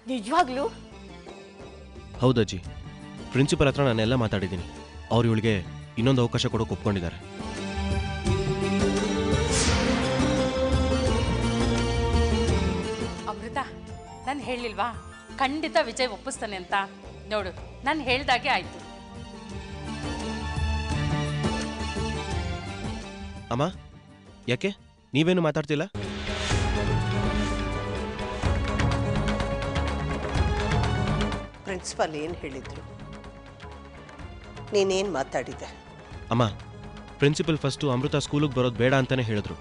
ನಿಜವಾಗ್ಲೂ ಹೌದಜ್ಜಿ ಪ್ರಿನ್ಸಿಪಲ್ ಹತ್ರ ನಾನೆಲ್ಲ ಮಾತಾಡಿದ್ದೀನಿ ಅವ್ರು ಇವಳಿಗೆ ಇನ್ನೊಂದು ಅವಕಾಶ ಕೊಡೋಕೆ ಒಪ್ಕೊಂಡಿದ್ದಾರೆ ಅಮೃತ ನಾನು ಹೇಳಿಲ್ವಾ ಖಂಡಿತ ವಿಜಯ್ ಒಪ್ಪಿಸ್ತಾನೆ ಅಂತ ನೋಡು ನಾನು ಹೇಳ್ದಾಗೆ ಆಯ್ತು ಅಮ್ಮ ಯಾಕೆ ನೀವೇನು ಮಾತಾಡ್ತಿಲ್ಲ ಪ್ರಿನ್ಸಿಪಾಲ್ ಏನು ಹೇಳಿದ್ರು ನೀನೇನು ಮಾತಾಡಿದೆ ಅಮ್ಮ ಪ್ರಿನ್ಸಿಪಲ್ ಫಸ್ಟು ಅಮೃತ ಸ್ಕೂಲಿಗೆ ಬರೋದು ಬೇಡ ಅಂತಾನೆ ಹೇಳಿದ್ರು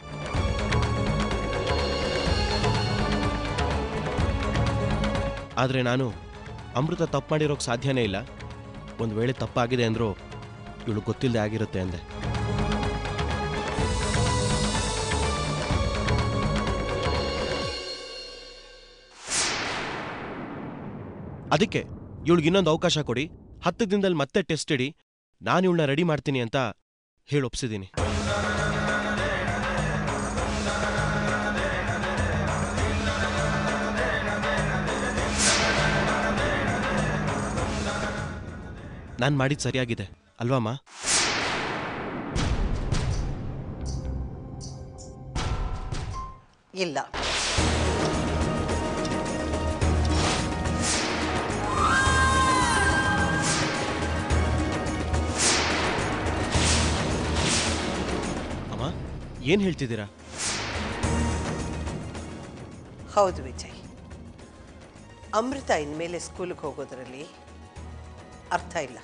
ಆದರೆ ನಾನು ಅಮೃತ ತಪ್ಪು ಮಾಡಿರೋಕೆ ಸಾಧ್ಯನೇ ಇಲ್ಲ ಒಂದು ವೇಳೆ ತಪ್ಪಾಗಿದೆ ಅಂದರೂ ಇವಳು ಗೊತ್ತಿಲ್ಲದೆ ಆಗಿರುತ್ತೆ ಅಂದೆ ಅದಕ್ಕೆ ಇವಳಿಗೆ ಇನ್ನೊಂದು ಅವಕಾಶ ಕೊಡಿ ಹತ್ತು ದಿನದಲ್ಲಿ ಮತ್ತೆ ಟೆಸ್ಟ್ ಇಡಿ ನಾನು ಇವಳನ್ನ ರೆಡಿ ಮಾಡ್ತೀನಿ ಅಂತ ಹೇಳಿ ಒಪ್ಸಿದ್ದೀನಿ ನಾನು ಮಾಡಿದ್ದು ಸರಿಯಾಗಿದೆ ಅಲ್ವಮ್ಮ ಇಲ್ಲ ಅಮ್ಮ ಏನು ಹೇಳ್ತಿದ್ದೀರಾ ಹೌದು ವಿಜಯ್ ಅಮೃತ ಇನ್ಮೇಲೆ ಸ್ಕೂಲಿಗೆ ಹೋಗೋದ್ರಲ್ಲಿ ಅರ್ಥ ಇಲ್ಲ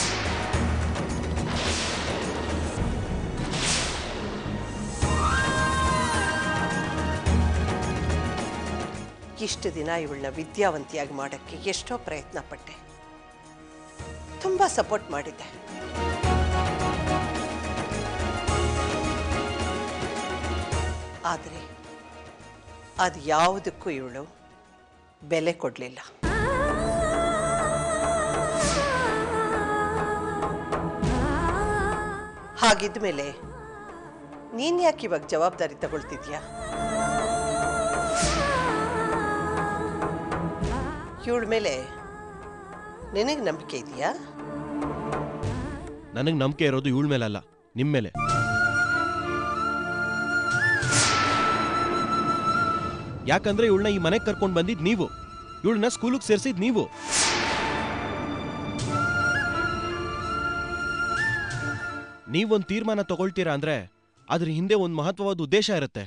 ಇಷ್ಟು ದಿನ ಇವಳನ್ನ ವಿದ್ಯಾವಂತಿಯಾಗಿ ಮಾಡೋಕ್ಕೆ ಎಷ್ಟೋ ಪ್ರಯತ್ನ ಪಟ್ಟೆ ತುಂಬ ಸಪೋರ್ಟ್ ಮಾಡಿದ್ದೆ ಆದರೆ ಅದು ಯಾವುದಕ್ಕೂ ಇವಳು ಬೆಲೆ ಕೊಡಲಿಲ್ಲ ಹಾಗಿದ್ಮೇಲೆ ನೀನ್ ಯಾಕೆ ಇವಾಗ ಜವಾಬ್ದಾರಿ ತಗೊಳ್ತಿದ್ಯಾ ಇವಳ ಮೇಲೆ ನಿನಗೆ ನಂಬಿಕೆ ಇದೆಯಾ ನನಗೆ ನಂಬಿಕೆ ಇರೋದು ಇವಳ ಮೇಲಲ್ಲ ನಿಮ್ಮ ಮೇಲೆ ಯಾಕಂದ್ರೆ ಇವಳನ್ನ ಈ ಮನೆಗೆ ಕರ್ಕೊಂಡು ಬಂದಿದ್ ನೀವು ಇವಳನ್ನ ಸ್ಕೂಲಿಗೆ ಸೇರಿಸಿದ್ ನೀವು ನೀವೊಂದು ತೀರ್ಮಾನ ತಗೊಳ್ತೀರಾ ಅಂದ್ರೆ ಅದ್ರ ಹಿಂದೆ ಒಂದು ಮಹತ್ವವಾದ ಉದ್ದೇಶ ಇರುತ್ತೆ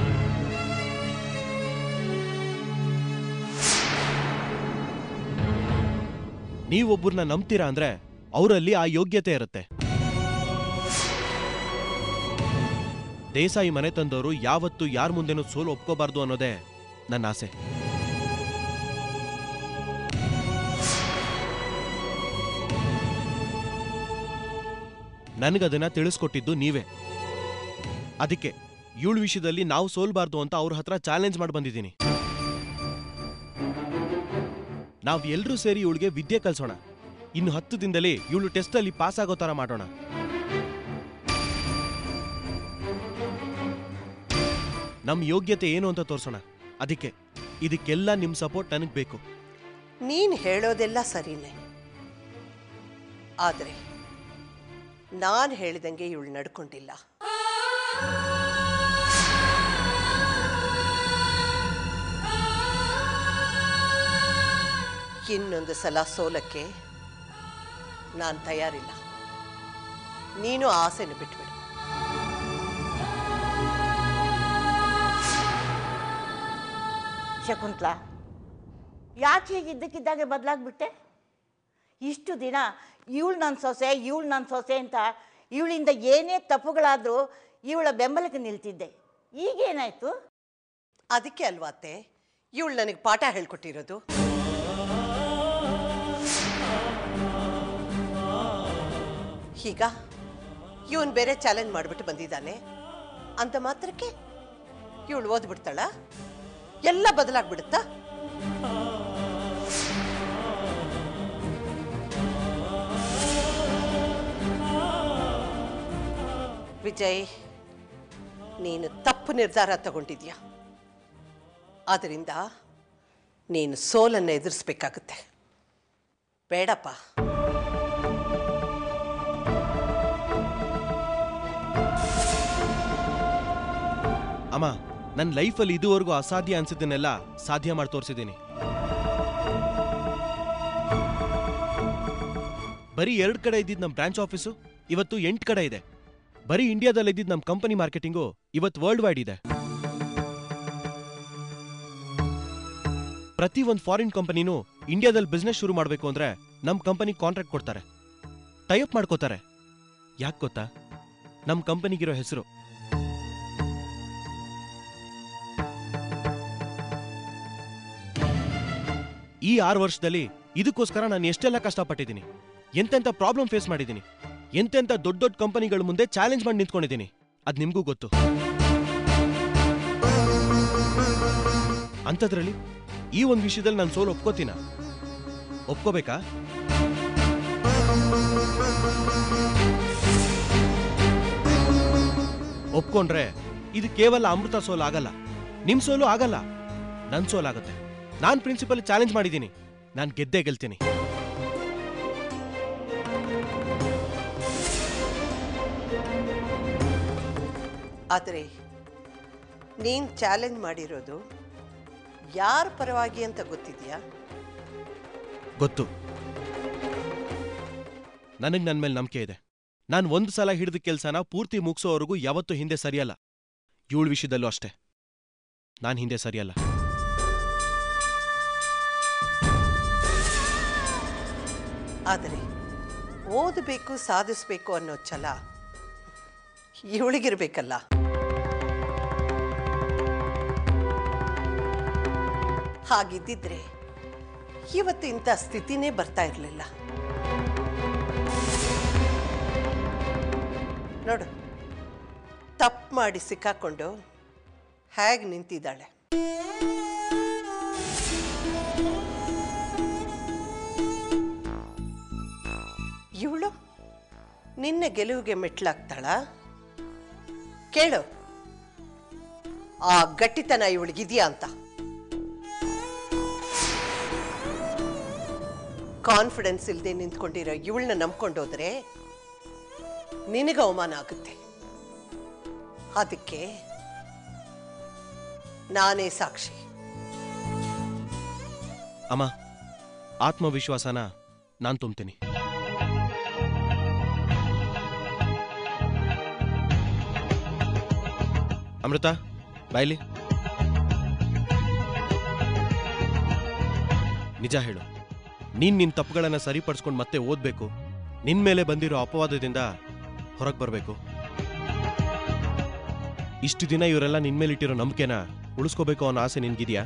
ನೀವೊಬ್ಬರನ್ನ ನಂಬ್ತೀರಾ ಅಂದ್ರೆ ಅವರಲ್ಲಿ ಆ ಯೋಗ್ಯತೆ ಇರುತ್ತೆ ದೇಸಾಯಿ ಮನೆ ತಂದವರು ಯಾವತ್ತು ಯಾರ ಮುಂದೆನೂ ಸೋಲು ಒಪ್ಕೋಬಾರ್ದು ಅನ್ನೋದೇ ನನ್ನ ಆಸೆ ನನಗದನ್ನ ತಿಳಿಸ್ಕೊಟ್ಟಿದ್ದು ನೀವೇ ಅದಕ್ಕೆ ಇವಳ ವಿಷಯದಲ್ಲಿ ನಾವು ಸೋಲ್ಬಾರ್ದು ಅಂತ ಅವ್ರ ಹತ್ರ ಚಾಲೆಂಜ್ ಮಾಡಿ ಬಂದಿದ್ದೀನಿ ನಾವ್ ಎಲ್ರೂ ಸೇರಿ ಇವಳಿಗೆ ವಿದ್ಯೆ ಕಲ್ಸೋಣ ಇನ್ನು ಹತ್ತು ದಿನದಲ್ಲಿ ಇವಳು ಟೆಸ್ಟಲ್ಲಿ ಪಾಸ್ ಆಗೋ ಥರ ಮಾಡೋಣ ನಮ್ಮ ಯೋಗ್ಯತೆ ಏನು ಅಂತ ತೋರಿಸೋಣ ಅದಕ್ಕೆ ಇದಕ್ಕೆಲ್ಲ ನಿಮ್ಮ ಸಪೋರ್ಟ್ ನನಗೆ ಬೇಕು ನೀನು ಹೇಳೋದೆಲ್ಲ ಸರಿನೇ ಆದರೆ ನಾನು ಹೇಳಿದಂಗೆ ಇವಳು ನಡ್ಕೊಂಡಿಲ್ಲ ಇನ್ನೊಂದು ಸಲ ಸೋಲಕ್ಕೆ ನಾನು ತಯಾರಿಲ್ಲ ನೀನು ಆಸೆನ ಬಿಟ್ಬಿಡು ಶಕುಂತ್ಲಾ ಯಾಕೆ ಹೀಗೆ ಇದ್ದಕ್ಕಿದ್ದಾಗೆ ಬದಲಾಗ್ಬಿಟ್ಟೆ ಇಷ್ಟು ದಿನ ಇವಳು ನನ್ನ ಸೊಸೆ ಇವಳು ನನ್ನ ಸೊಸೆ ಅಂತ ಇವಳಿಂದ ಏನೇ ತಪ್ಪುಗಳಾದರೂ ಇವಳ ಬೆಂಬಲಕ್ಕೆ ನಿಲ್ತಿದ್ದೆ ಈಗೇನಾಯ್ತು ಅದಕ್ಕೆ ಅಲ್ವಾ ಅತ್ತೆ ಇವಳು ನನಗೆ ಪಾಠ ಹೇಳ್ಕೊಟ್ಟಿರೋದು ಈಗ ಇವನ್ ಬೇರೆ ಚಾಲೆಂಜ್ ಮಾಡಿಬಿಟ್ಟು ಬಂದಿದ್ದಾನೆ ಅಂತ ಮಾತ್ರಕ್ಕೆ ಇವಳು ಓದ್ಬಿಡ್ತಾಳ ಎಲ್ಲ ಬದಲಾಗ್ಬಿಡುತ್ತಾ ವಿಜಯ್ ನೀನು ತಪ್ಪು ನಿರ್ಧಾರ ತಗೊಂಡಿದ್ಯಾ ಆದ್ದರಿಂದ ನೀನು ಸೋಲನ್ನು ಎದುರಿಸ್ಬೇಕಾಗುತ್ತೆ ಬೇಡಪ್ಪ ಅಮ್ಮ ನನ್ನ ಲೈಫಲ್ಲಿ ಇದುವರೆಗೂ ಅಸಾಧ್ಯ ಅನ್ಸಿದ್ದನ್ನೆಲ್ಲ ಸಾಧ್ಯ ಮಾಡಿ ತೋರಿಸಿದ್ದೀನಿ ಬರೀ ಎರಡು ಕಡೆ ಇದ್ದಿದ್ದು ನಮ್ಮ ಬ್ರಾಂಚ್ ಆಫೀಸು ಇವತ್ತು ಎಂಟು ಕಡೆ ಇದೆ ಬರೀ ಇಂಡಿಯಾದಲ್ಲಿ ಇದ್ದಿದ್ದು ನಮ್ಮ ಕಂಪನಿ ಮಾರ್ಕೆಟಿಂಗು ಇವತ್ತು ವರ್ಲ್ಡ್ ವೈಡ್ ಇದೆ ಪ್ರತಿ ಒಂದು ಫಾರಿನ್ ಕಂಪನಿನೂ ಇಂಡಿಯಾದಲ್ಲಿ ಬಿಸ್ನೆಸ್ ಶುರು ಮಾಡಬೇಕು ಅಂದ್ರೆ ನಮ್ಮ ಕಂಪನಿ ಕಾಂಟ್ರಾಕ್ಟ್ ಕೊಡ್ತಾರೆ ಟೈಅಪ್ ಮಾಡ್ಕೋತಾರೆ ಯಾಕೆ ಗೊತ್ತಾ ನಮ್ಮ ಕಂಪನಿಗಿರೋ ಹೆಸರು ಈ ಆರು ವರ್ಷದಲ್ಲಿ ಇದಕ್ಕೋಸ್ಕರ ನಾನು ಎಷ್ಟೆಲ್ಲ ಕಷ್ಟಪಟ್ಟಿದ್ದೀನಿ ಎಂತೆಂಥ ಪ್ರಾಬ್ಲಮ್ ಫೇಸ್ ಮಾಡಿದ್ದೀನಿ ಎಂತೆಂಥ ದೊಡ್ಡ ದೊಡ್ಡ ಕಂಪನಿಗಳ ಮುಂದೆ ಚಾಲೆಂಜ್ ಮಾಡಿ ನಿಂತ್ಕೊಂಡಿದ್ದೀನಿ ಅದು ನಿಮಗೂ ಗೊತ್ತು ಅಂಥದ್ರಲ್ಲಿ ಈ ಒಂದು ವಿಷಯದಲ್ಲಿ ನಾನು ಸೋಲು ಒಪ್ಕೋತೀನ ಒಪ್ಕೋಬೇಕಾ ಒಪ್ಕೊಂಡ್ರೆ ಇದು ಕೇವಲ ಅಮೃತ ಸೋಲು ಆಗಲ್ಲ ನಿಮ್ ಸೋಲು ಆಗಲ್ಲ ನನ್ ಸೋಲಾಗುತ್ತೆ ನಾನ್ ಪ್ರಿನ್ಸಿಪಲ್ ಚಾಲೆಂಜ್ ಮಾಡಿದ್ದೀನಿ ನಾನು ಗೆದ್ದೇ ಗೆಲ್ತೀನಿ ಆದರೆ ನೀನು ಚಾಲೆಂಜ್ ಮಾಡಿರೋದು ಯಾರ ಪರವಾಗಿ ಅಂತ ಗೊತ್ತಿದೆಯಾ ಗೊತ್ತು ನನಗೆ ನನ್ನ ಮೇಲೆ ನಂಬಿಕೆ ಇದೆ ನಾನು ಒಂದು ಸಲ ಹಿಡಿದ ಕೆಲಸನ ಪೂರ್ತಿ ಮುಗಿಸೋವರೆಗೂ ಯಾವತ್ತೂ ಹಿಂದೆ ಸರಿಯಲ್ಲ ಇವಳ ವಿಷಯದಲ್ಲೂ ಅಷ್ಟೇ ನಾನು ಹಿಂದೆ ಸರಿಯಲ್ಲ ಆದರೆ ಓದಬೇಕು ಸಾಧಿಸಬೇಕು ಅನ್ನೋ ಛಲ ಇವಳಿಗಿರ್ಬೇಕಲ್ಲ ಹಾಗಿದ್ದಿದ್ರೆ ಇವತ್ತು ಇಂಥ ಸ್ಥಿತಿನೇ ಬರ್ತಾ ಇರಲಿಲ್ಲ ನೋಡು ತಪ್ಪು ಮಾಡಿ ಸಿಕ್ಕಾಕೊಂಡು ಹೇಗೆ ನಿಂತಿದ್ದಾಳೆ ಇವಳು ನಿನ್ನ ಗೆಲುವಿಗೆ ಮೆಟ್ಲಾಗ್ತಾಳ ಕೇಳು ಆ ಗಟ್ಟಿತನ ಇವಳಿಗಿದೆಯಾ ಅಂತ ಕಾನ್ಫಿಡೆನ್ಸ್ ಇಲ್ಲದೆ ನಿಂತ್ಕೊಂಡಿರೋ ಇವಳನ್ನ ನಂಬ್ಕೊಂಡೋದ್ರೆ ನಿನಗೆ ಅವಮಾನ ಆಗುತ್ತೆ ಅದಕ್ಕೆ ನಾನೇ ಸಾಕ್ಷಿ ಅಮ್ಮ ಆತ್ಮವಿಶ್ವಾಸನ ನಾನು ತುಂಬ್ತೀನಿ ಅಮೃತ ಬಾಯ್ಲಿ ನಿಜ ಹೇಳು ನೀನ್ ನಿನ್ ತಪ್ಪುಗಳನ್ನ ಸರಿಪಡಿಸ್ಕೊಂಡು ಮತ್ತೆ ಓದ್ಬೇಕು ನಿನ್ ಮೇಲೆ ಬಂದಿರೋ ಅಪವಾದದಿಂದ ಹೊರಗೆ ಬರಬೇಕು ಇಷ್ಟು ದಿನ ಇವರೆಲ್ಲ ನಿನ್ ಮೇಲೆ ಇಟ್ಟಿರೋ ನಂಬಿಕೆನ ಉಳಿಸ್ಕೋಬೇಕು ಅನ್ನೋ ಆಸೆ ನಿನ್ಗಿದ್ಯಾ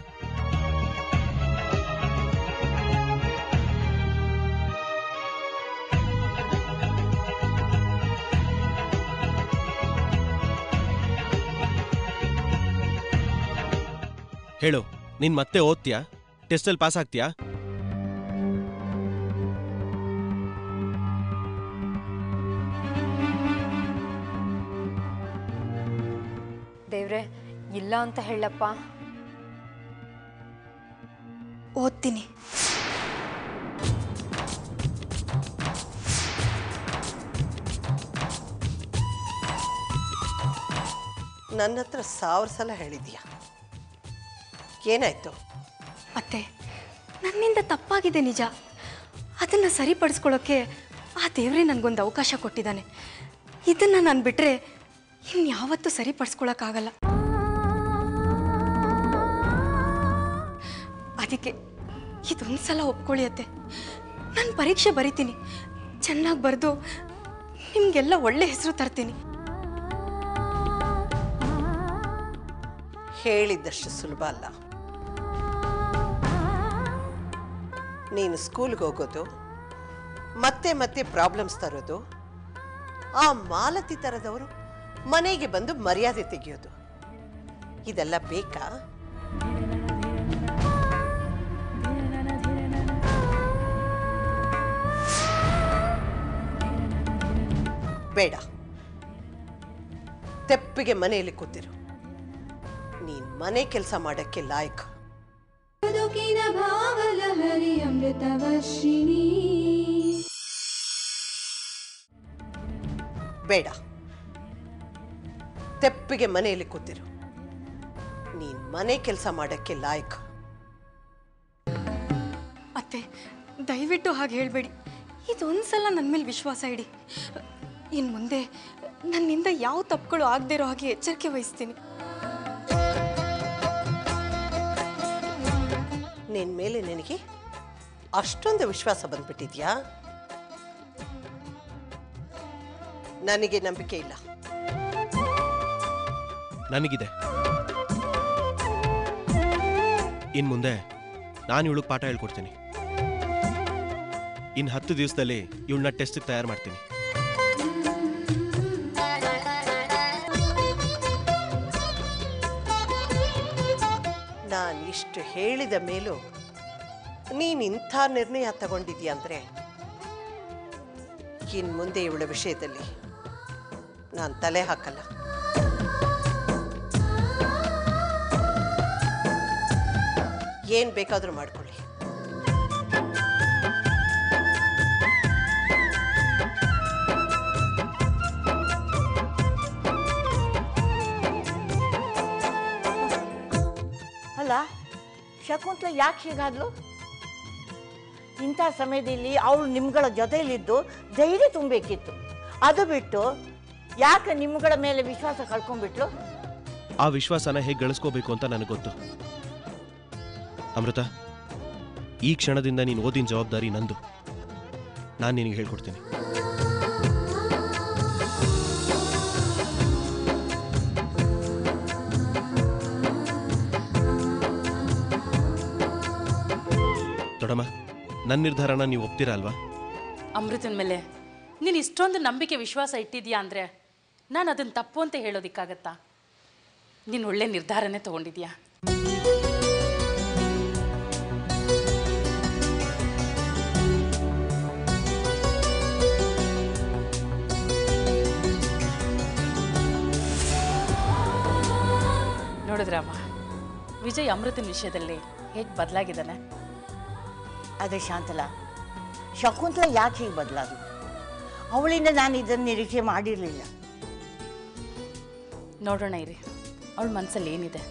ಹೇಳು ನೀನ್ ಮತ್ತೆ ಓದ್ತೀಯಾ ಟೆಸ್ಟಲ್ಲಿ ಪಾಸ್ ಆಗ್ತೀಯಾ ದೇವ್ರೆ ಇಲ್ಲ ಅಂತ ಹೇಳಪ್ಪ ಓದ್ತೀನಿ ನನ್ನ ಹತ್ರ ಸಾವಿರ ಸಲ ಹೇಳಿದ್ಯಾ ಏನಾಯ್ತು ಅತ್ತೆ ನನ್ನಿಂದ ತಪ್ಪಾಗಿದೆ ನಿಜ ಅದನ್ನು ಸರಿಪಡಿಸ್ಕೊಳ್ಳೋಕ್ಕೆ ಆ ದೇವರೇ ನನಗೊಂದು ಅವಕಾಶ ಕೊಟ್ಟಿದ್ದಾನೆ ಇದನ್ನು ನಾನು ಬಿಟ್ಟರೆ ಇನ್ಯಾವತ್ತೂ ಸರಿಪಡಿಸ್ಕೊಳಕ್ಕಾಗಲ್ಲ ಅದಕ್ಕೆ ಇದೊಂದು ಸಲ ಒಪ್ಕೊಳ್ಳಿ ಅತ್ತೆ ನಾನು ಪರೀಕ್ಷೆ ಬರಿತೀನಿ ಚೆನ್ನಾಗಿ ಬರೆದು ನಿಮಗೆಲ್ಲ ಒಳ್ಳೆ ಹೆಸರು ತರ್ತೀನಿ ಹೇಳಿದ್ದಷ್ಟು ಸುಲಭ ಅಲ್ಲ ನೀನು ಸ್ಕೂಲ್ಗೆ ಹೋಗೋದು ಮತ್ತೆ ಮತ್ತೆ ಪ್ರಾಬ್ಲಮ್ಸ್ ತರೋದು ಆ ಮಾಲತಿ ಥರದವರು ಮನೆಗೆ ಬಂದು ಮರ್ಯಾದೆ ತೆಗೆಯೋದು ಇದೆಲ್ಲ ಬೇಕಾ ಬೇಡ ತೆಪ್ಪಿಗೆ ಮನೆಯಲ್ಲಿ ಕೂತಿರು ನೀನ್ ಮನೆ ಕೆಲಸ ಮಾಡಕ್ಕೆ ಲಾಯಕ್ ಬದುಕಿನ ಭಾವಲಹರಿ ಅಮೃತವರ್ಷಿಣಿ ಬೇಡ ತೆಪ್ಪಿಗೆ ಮನೆಯಲ್ಲಿ ಕೂತಿರು ನೀನ್ ಮನೆ ಕೆಲಸ ಮಾಡಕ್ಕೆ ಲಾಯಕ್ ಅತ್ತೆ ದಯವಿಟ್ಟು ಹಾಗೆ ಹೇಳಬೇಡಿ ಇದೊಂದ್ಸಲ ನನ್ನ ಮೇಲೆ ವಿಶ್ವಾಸ ಇಡಿ ಇನ್ನು ಮುಂದೆ ನನ್ನಿಂದ ಯಾವ ತಪ್ಪುಗಳು ಆಗದೇ ಇರೋ ಹಾಗೆ ಎಚ್ಚರಿಕೆ ವಹಿಸ್ತೀನಿ ನಿನ್ ಮೇಲೆ ನಿನಗೆ ಅಷ್ಟೊಂದು ವಿಶ್ವಾಸ ಬಂದ್ಬಿಟ್ಟಿದ್ಯಾ ನನಗೆ ನಂಬಿಕೆ ಇಲ್ಲ ನನಗಿದೆ ಇನ್ ಮುಂದೆ ನಾನು ಇವಳಿಗೆ ಪಾಠ ಹೇಳ್ಕೊಡ್ತೀನಿ ಇನ್ ಹತ್ತು ದಿವಸದಲ್ಲಿ ಇವಳನ್ನ ಟೆಸ್ಟ್ಗೆ ತಯಾರು ಮಾಡ್ತೀನಿ ನಾನು ಇಷ್ಟು ಹೇಳಿದ ಮೇಲೂ ನೀನು ಇಂಥ ನಿರ್ಣಯ ತಗೊಂಡಿದ್ಯಾ ಅಂದರೆ ಇನ್ನು ಮುಂದೆ ಇವಳ ವಿಷಯದಲ್ಲಿ ನಾನು ತಲೆ ಹಾಕಲ್ಲ ಏನು ಬೇಕಾದರೂ ಮಾಡ್ಕೊಳ್ಳಿ ಅಲ್ಲ ಶಕುಂತಲ ಯಾಕೆ ಹೀಗಾದ್ಲು ಇಂಥ ಸಮಯದಲ್ಲಿ ಅವಳು ನಿಮ್ಗಳ ಜೊತೆಯಲ್ಲಿದ್ದು ಧೈರ್ಯ ತುಂಬಬೇಕಿತ್ತು ಅದು ಬಿಟ್ಟು ಯಾಕೆ ನಿಮ್ಗಳ ಮೇಲೆ ವಿಶ್ವಾಸ ಕಳ್ಕೊಂಡ್ಬಿಟ್ಲು ಆ ವಿಶ್ವಾಸನ ಹೇಗೆ ಗಳಿಸ್ಕೋಬೇಕು ಅಂತ ನನಗೆ ಗೊತ್ತು ಅಮೃತ ಈ ಕ್ಷಣದಿಂದ ನೀನು ಓದಿನ ಜವಾಬ್ದಾರಿ ನಂದು ನಾನು ನಿನಗೆ ಹೇಳ್ಕೊಡ್ತೀನಿ ದೊಡಮ್ಮ ನನ್ನ ನಿರ್ಧಾರನ ನೀವು ಒಪ್ತೀರಾ ಅಲ್ವಾ ಅಮೃತನ ಮೇಲೆ ನೀನು ಇಷ್ಟೊಂದು ನಂಬಿಕೆ ವಿಶ್ವಾಸ ಇಟ್ಟಿದ್ಯಾ ಅಂದರೆ ನಾನು ಅದನ್ನು ತಪ್ಪು ಅಂತ ಹೇಳೋದಕ್ಕಾಗತ್ತಾ ನೀನು ಒಳ್ಳೆ ನಿರ್ಧಾರನೇ ತಗೊಂಡಿದ್ಯಾ ನೋಡಿದ್ರಮ್ಮ ವಿಜಯ್ ಅಮೃತನ ವಿಷಯದಲ್ಲಿ ಹೇಗೆ ಬದಲಾಗಿದ್ದಾನೆ ಅದೇ ಶಾಂತಲ ಶಕುಂತಲ ಯಾಕೆ ಹೀಗೆ ಬದಲಾದ್ಲು ಅವಳಿಂದ ನಾನು ಇದನ್ನು ನಿರೀಕ್ಷೆ ಮಾಡಿರಲಿಲ್ಲ ನೋಡೋಣ ಇರಿ ಅವಳ ಮನಸ್ಸಲ್ಲಿ ಏನಿದೆ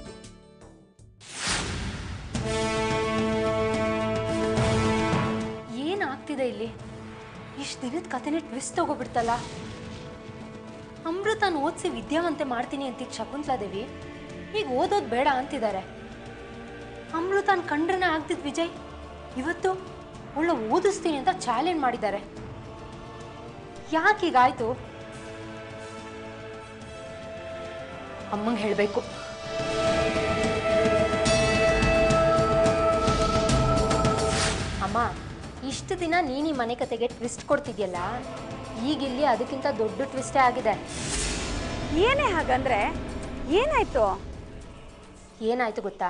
ಏನಾಗ್ತಿದೆ ಇಲ್ಲಿ ಇಷ್ಟು ದಿನದ ಕಥೆನೇ ಟ್ವಿಸ್ಟ್ ತಗೋಬಿಡ್ತಲ್ಲ ಅಮೃತನ ಓದಿಸಿ ವಿದ್ಯಾವಂತೆ ಮಾಡ್ತೀನಿ ಅಂತಿದ್ದ ಶಕುಂತಲಾದೇವಿ ಈಗ ಓದೋದು ಬೇಡ ಅಂತಿದ್ದಾರೆ ಅಮೃತನ ಕಂಡ್ರನೇ ಆಗ್ತಿದ್ ವಿಜಯ್ ಇವತ್ತು ಒಳ್ಳೆ ಓದಿಸ್ತೀನಿ ಅಂತ ಚಾಲೆಂಜ್ ಮಾಡಿದ್ದಾರೆ ಯಾಕೆ ಹೀಗಾಯ್ತು ಅಮ್ಮಂಗೆ ಹೇಳಬೇಕು ಅಮ್ಮ ಇಷ್ಟು ದಿನ ನೀನು ಈ ಮನೆ ಕತೆಗೆ ಟ್ವಿಸ್ಟ್ ಕೊಡ್ತಿದ್ಯಲ್ಲ ಈಗಿಲ್ಲಿ ಅದಕ್ಕಿಂತ ದೊಡ್ಡ ಟ್ವಿಸ್ಟೇ ಆಗಿದೆ ಏನೇ ಹಾಗಂದ್ರೆ ಏನಾಯ್ತು ಏನಾಯ್ತು ಗೊತ್ತಾ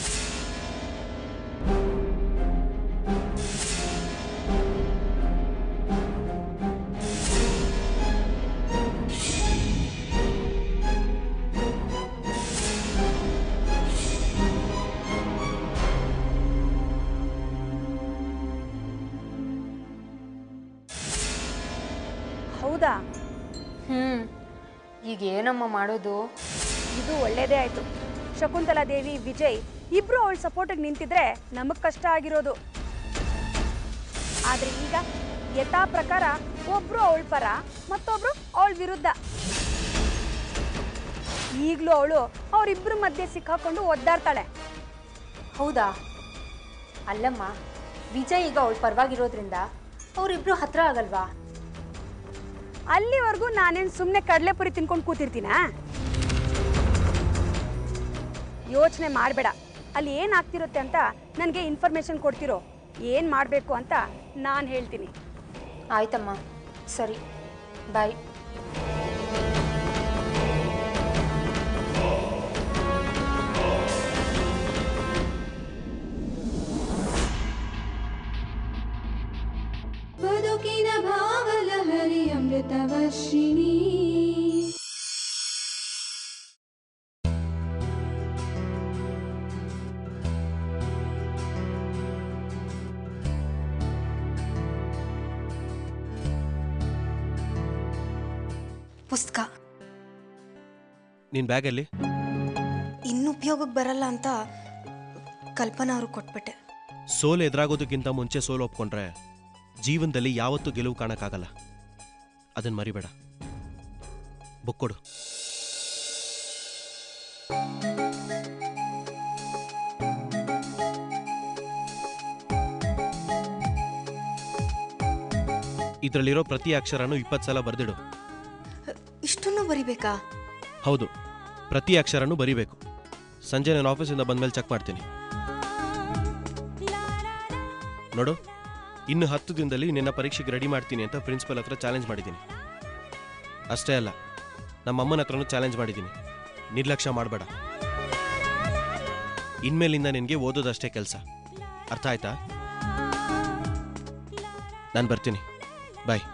ಹೌದಾ ಹ್ಮ್ ಈಗ ಏನಮ್ಮ ಮಾಡೋದು ಇದು ಒಳ್ಳೇದೇ ಆಯ್ತು ಶಕುಂತಲಾ ದೇವಿ ವಿಜಯ್ ಇಬ್ರು ಅವಳ ಸಪೋರ್ಟಿಗೆ ನಿಂತಿದ್ರೆ ನಮಗ್ ಕಷ್ಟ ಆಗಿರೋದು ಆದ್ರೆ ಈಗ ಯಥಾ ಪ್ರಕಾರ ಒಬ್ರು ಅವಳ ಪರ ಮತ್ತೊಬ್ರು ಅವಳ ವಿರುದ್ಧ ಈಗಲೂ ಅವಳು ಅವರಿಬ್ರ ಮಧ್ಯೆ ಸಿಕ್ಕಾಕೊಂಡು ಒದ್ದಾಡ್ತಾಳೆ ಹೌದಾ ಅಲ್ಲಮ್ಮ ವಿಜಯ್ ಈಗ ಅವಳ ಪರವಾಗಿರೋದ್ರಿಂದ ಅವರಿಬ್ರು ಹತ್ರ ಆಗಲ್ವಾ ಅಲ್ಲಿವರೆಗೂ ನಾನೇನು ಸುಮ್ಮನೆ ಕಡಲೆಪುರಿ ತಿನ್ಕೊಂಡು ಕೂತಿರ್ತೀನಾ ಯೋಚನೆ ಮಾಡಬೇಡ ಅಲ್ಲಿ ಏನಾಗ್ತಿರುತ್ತೆ ಅಂತ ನನಗೆ ಇನ್ಫಾರ್ಮೇಶನ್ ಕೊಡ್ತಿರೋ ಏನು ಮಾಡಬೇಕು ಅಂತ ನಾನು ಹೇಳ್ತೀನಿ ಆಯ್ತಮ್ಮ ಸರಿ ಬಾಯ್ ಬದುಕಿನ ಭಾವಲಹರಿ ಅಮೃತವರ್ಷಿಣಿ ಪುಸ್ತಕ ನಿನ್ನ ಬ್ಯಾಗಲ್ಲಿ ಇನ್ನು ಉಪಯೋಗಕ್ಕೆ ಬರಲ್ಲ ಅಂತ ಕಲ್ಪನಾ ಅವ್ರಿಗೆ ಕೊಟ್ಬಿಟ್ಟೆ ಸೋಲು ಎದುರಾಗೋದಕ್ಕಿಂತ ಮುಂಚೆ ಸೋಲು ಒಪ್ಕೊಂಡ್ರೆ ಜೀವನದಲ್ಲಿ ಯಾವತ್ತೂ ಗೆಲುವು ಕಾಣಕ್ಕಾಗಲ್ಲ ಅದನ್ನ ಮರಿಬೇಡ ಬುಕ್ ಕೊಡು ಇದರಲ್ಲಿರೋ ಪ್ರತಿ ಅಕ್ಷರನೂ ಇಪ್ಪತ್ತು ಸಲ ಬರೆದಿಡು ಇಷ್ಟನ್ನು ಬರಿಬೇಕಾ ಹೌದು ಪ್ರತಿ ಅಕ್ಷರನೂ ಬರಿಬೇಕು ಸಂಜೆ ನಾನು ಆಫೀಸಿಂದ ಬಂದ್ಮೇಲೆ ಚೆಕ್ ಮಾಡ್ತೀನಿ ನೋಡು ಇನ್ನು ಹತ್ತು ದಿನದಲ್ಲಿ ನಿನ್ನ ಪರೀಕ್ಷೆಗೆ ರೆಡಿ ಮಾಡ್ತೀನಿ ಅಂತ ಪ್ರಿನ್ಸಿಪಲ್ ಹತ್ರ ಚಾಲೆಂಜ್ ಮಾಡಿದ್ದೀನಿ ಅಷ್ಟೇ ಅಲ್ಲ ನಮ್ಮ ಅಮ್ಮನ ಹತ್ರನೂ ಚಾಲೆಂಜ್ ಮಾಡಿದ್ದೀನಿ ನಿರ್ಲಕ್ಷ್ಯ ಮಾಡಬೇಡ ಇನ್ಮೇಲಿಂದ ನಿನಗೆ ಓದೋದಷ್ಟೇ ಕೆಲಸ ಅರ್ಥ ಆಯ್ತಾ ನಾನು ಬರ್ತೀನಿ ಬಾಯ್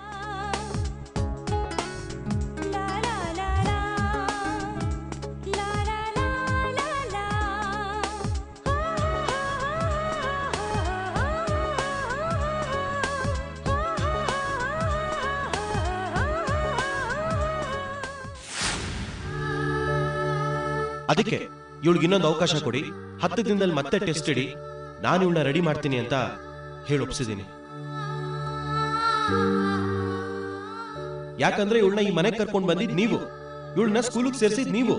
ಅದಕ್ಕೆ ಇವಳಿಗೆ ಇನ್ನೊಂದು ಅವಕಾಶ ಕೊಡಿ ಹತ್ತು ದಿನದಲ್ಲಿ ಮತ್ತೆ ಟೆಸ್ಟ್ ಇಡಿ ನಾನು ಇವಳನ್ನ ರೆಡಿ ಮಾಡ್ತೀನಿ ಅಂತ ಹೇಳಿ ಒಪ್ಸಿದ್ದೀನಿ ಯಾಕಂದ್ರೆ ಇವಳನ್ನ ಈ ಮನೆಗೆ ಕರ್ಕೊಂಡು ಬಂದಿದ್ ನೀವು ಇವಳನ್ನ ಸ್ಕೂಲಿಗೆ ಸೇರಿಸಿದ್ ನೀವು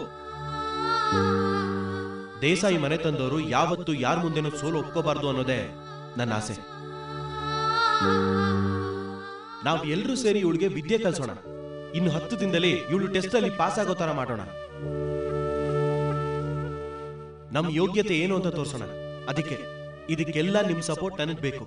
ದೇಸಾಯಿ ಮನೆ ತಂದವರು ಯಾವತ್ತು ಯಾರ ಮುಂದೆನೂ ಸೋಲು ಒಪ್ಕೋಬಾರ್ದು ಅನ್ನೋದೇ ನನ್ನ ಆಸೆ ನಾವು ಎಲ್ಲರೂ ಸೇರಿ ಇವಳಿಗೆ ವಿದ್ಯೆ ಕಲ್ಸೋಣ ಇನ್ನು ಹತ್ತು ದಿನದಲ್ಲಿ ಇವಳು ಟೆಸ್ಟ್ ಅಲ್ಲಿ ಪಾಸ್ ಆಗೋ ತರ ಮಾಡೋಣ ನಮ್ ಯೋಗ್ಯತೆ ಏನು ಅಂತ ತೋರ್ಸೋಣ ಅದಕ್ಕೆ ಇದಕ್ಕೆಲ್ಲ ನಿಮ್ ಸಪೋರ್ಟ್ ನನಗ್ ಬೇಕು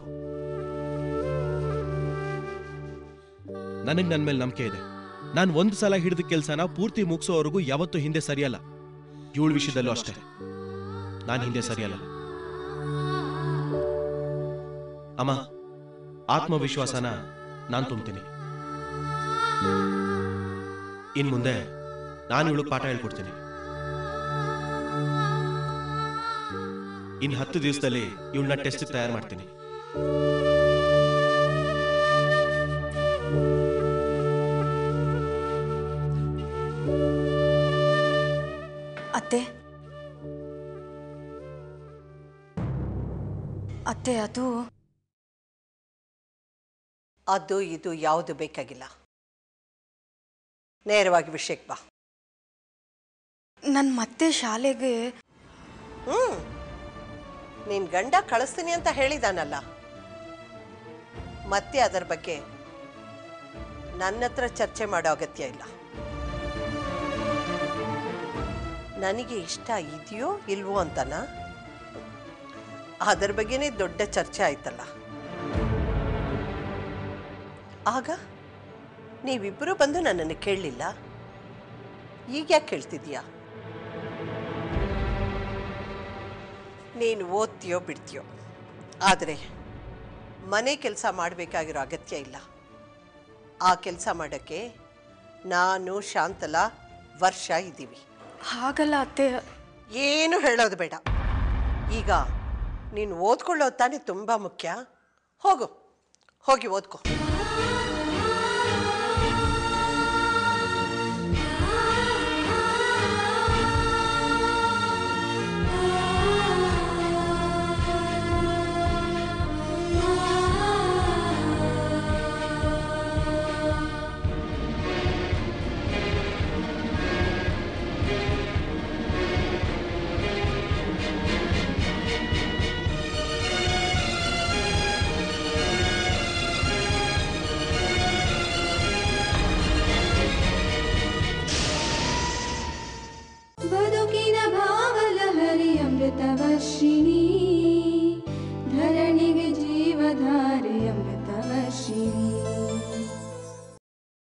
ನನಗ್ ನನ್ ಮೇಲೆ ನಂಬಿಕೆ ಇದೆ ನಾನು ಒಂದು ಸಲ ಹಿಡಿದ ಕೆಲಸನ ಪೂರ್ತಿ ಮುಗಿಸೋವರೆಗೂ ಯಾವತ್ತೂ ಹಿಂದೆ ಸರಿಯಲ್ಲ ಇವಳ ವಿಷಯದಲ್ಲೂ ಅಷ್ಟೇ ನಾನು ಹಿಂದೆ ಸರಿಯಲ್ಲ ಅಮ್ಮ ಆತ್ಮವಿಶ್ವಾಸನ ನಾನು ತುಂಬ್ತೀನಿ ಇನ್ ಮುಂದೆ ನಾನು ಇವಳು ಪಾಠ ಹೇಳ್ಕೊಡ್ತೀನಿ ಇನ್ ಹತ್ತು ದಿವಸದಲ್ಲಿ ಇವಳನ್ನ ಟೆಸ್ಟ್ ತಯಾರು ಮಾಡ್ತೀನಿ ಅತ್ತೆ ಅತ್ತೆ ಅದು ಅದು ಇದು ಯಾವುದು ಬೇಕಾಗಿಲ್ಲ ನೇರವಾಗಿ ವಿಷಯಕ್ಕೆ ಬಾ ನನ್ನ ಮತ್ತೆ ಶಾಲೆಗೆ ಹ್ಞೂ ನಿನ್ನ ಗಂಡ ಕಳಿಸ್ತೀನಿ ಅಂತ ಹೇಳಿದಾನಲ್ಲ ಮತ್ತೆ ಅದರ ಬಗ್ಗೆ ನನ್ನ ಹತ್ರ ಚರ್ಚೆ ಮಾಡೋ ಅಗತ್ಯ ಇಲ್ಲ ನನಗೆ ಇಷ್ಟ ಇದೆಯೋ ಇಲ್ವೋ ಅಂತನಾ ಅದರ ಬಗ್ಗೆನೇ ದೊಡ್ಡ ಚರ್ಚೆ ಆಯ್ತಲ್ಲ ಆಗ ನೀವಿಬ್ಬರು ಬಂದು ನನ್ನನ್ನು ಕೇಳಲಿಲ್ಲ ಈಗ ಯಾಕೆ ಕೇಳ್ತಿದ್ಯಾ ನೀನು ಓದ್ತೀಯೋ ಬಿಡ್ತೀಯೋ ಆದರೆ ಮನೆ ಕೆಲಸ ಮಾಡಬೇಕಾಗಿರೋ ಅಗತ್ಯ ಇಲ್ಲ ಆ ಕೆಲಸ ಮಾಡೋಕ್ಕೆ ನಾನು ಶಾಂತಲಾ ವರ್ಷ ಇದ್ದೀವಿ ಹಾಗಲ್ಲ ಅತ್ತೆ ಏನು ಹೇಳೋದು ಬೇಡ ಈಗ ನೀನು ಓದ್ಕೊಳ್ಳೋದು ತಾನೇ ತುಂಬ ಮುಖ್ಯ ಹೋಗು ಹೋಗಿ ಓದ್ಕೊ ಬದುಕಿನ ಭಾವಲಹರಿ ಅಮೃತವರ್ಷಿಣಿ